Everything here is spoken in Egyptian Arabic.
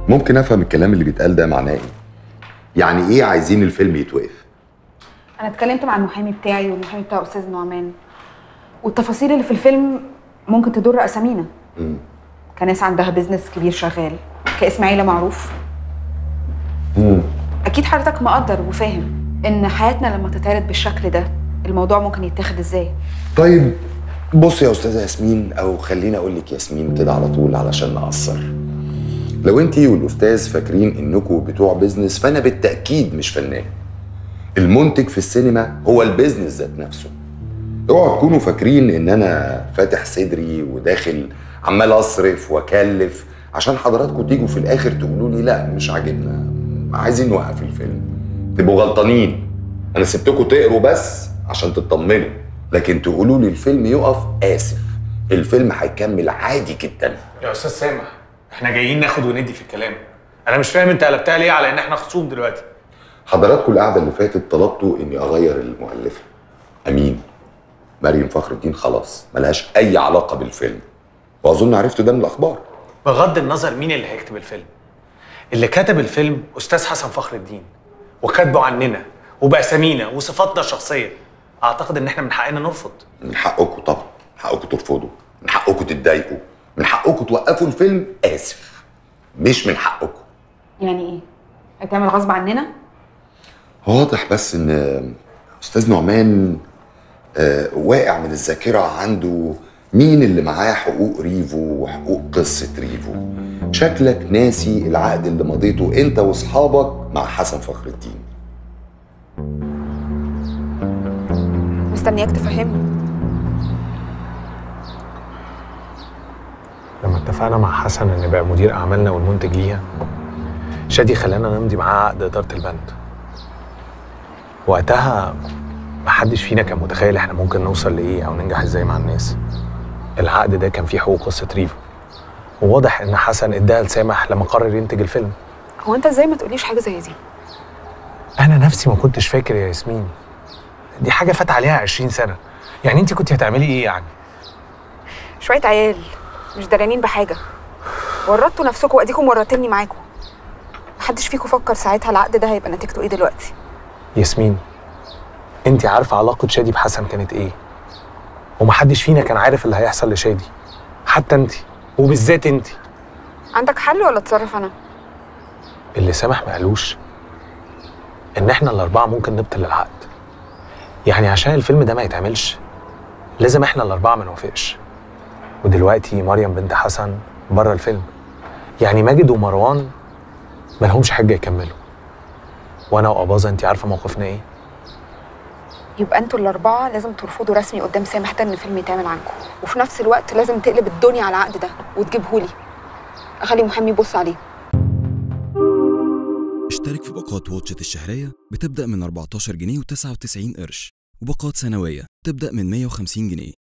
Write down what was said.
ممكن افهم الكلام اللي بيتقال ده معناه ايه يعني ايه عايزين الفيلم يتوقف انا اتكلمت مع المحامي بتاعي والمحامي بتاع استاذ نعمان والتفاصيل اللي في الفيلم ممكن تضر اسامينا مم. كناس عندها بيزنس كبير شغال كاسم عيله معروف مم. اكيد حضرتك مقدر وفاهم ان حياتنا لما تتعرض بالشكل ده الموضوع ممكن يتاخد ازاي طيب بص يا استاذه ياسمين او خليني اقول لك ياسمين كده على طول علشان نقصر لو انت والاستاذ فاكرين انكم بتوع بيزنس فانا بالتاكيد مش فنان المنتج في السينما هو البيزنس ذات نفسه اوعوا تكونوا فاكرين ان انا فاتح صدري وداخل عمال اصرف واكلف عشان حضراتكم تيجوا في الاخر تقولوا لي لا مش عاجبنا عايزين نوقف الفيلم تبقوا غلطانين انا سبتكم تقروا بس عشان تطمنوا لكن تقولوا لي الفيلم يقف اسف الفيلم هيكمل عادي جدا يا استاذ سامح احنا جايين ناخد وندي في الكلام انا مش فاهم انت قلبتها ليه على ان احنا خصوم دلوقتي حضراتكم القعده اللي فاتت طلبتوا اني اغير المؤلفه امين مريم فخر الدين خلاص ملهاش اي علاقه بالفيلم واظن عرفتوا ده من الاخبار بغض النظر مين اللي هيكتب الفيلم اللي كتب الفيلم استاذ حسن فخر الدين وكاتبه عننا وباسامينا وصفاتنا الشخصيه اعتقد ان احنا من حقنا نرفض من حقكم طبعا من حقكم ترفضوا من حقكم تتضايقوا من حقكم توقفوا الفيلم اسف مش من حقكم يعني ايه هتعمل غصب عننا واضح بس ان استاذ نعمان آه، واقع من الذاكره عنده مين اللي معاه حقوق ريفو وحقوق قصه ريفو شكلك ناسي العقد اللي مضيته انت واصحابك مع حسن فخر الدين مستنياك تفهمني لما اتفقنا مع حسن ان يبقى مدير اعمالنا والمنتج ليها شادي خلانا نمضي معاه عقد اداره البند وقتها محدش فينا كان متخيل احنا ممكن نوصل لايه او ننجح ازاي مع الناس العقد ده كان فيه حقوق قصه ريفو وواضح ان حسن اداها لسامح لما قرر ينتج الفيلم هو انت ازاي ما تقوليش حاجه زي دي انا نفسي ما كنتش فاكر يا ياسمين دي حاجه فات عليها 20 سنه يعني انت كنت هتعملي ايه يعني شويه عيال مش درانين بحاجه ورطتوا نفسكم واديكم ورطتني معاكم محدش فيكم فكر ساعتها العقد ده هيبقى نتيجته ايه دلوقتي ياسمين انت عارفه علاقه شادي بحسن كانت ايه ومحدش فينا كان عارف اللي هيحصل لشادي حتى انت وبالذات انت عندك حل ولا اتصرف انا اللي سامح ما قالوش ان احنا الاربعه ممكن نبطل العقد يعني عشان الفيلم ده ما يتعملش لازم احنا الاربعه ما نوافقش ودلوقتي مريم بنت حسن بره الفيلم يعني ماجد ومروان ما لهمش حاجه يكملوا وانا واباظه انت عارفه موقفنا ايه يبقى انتوا الاربعه لازم ترفضوا رسمي قدام سامح ده ان الفيلم يتعمل عنكم وفي نفس الوقت لازم تقلب الدنيا على العقد ده وتجيبهولي اخلي محامي يبص عليه اشترك في باقات واتشت الشهرية بتبدأ من 14 جنيه و99 قرش وباقات سنوية تبدأ من 150 جنيه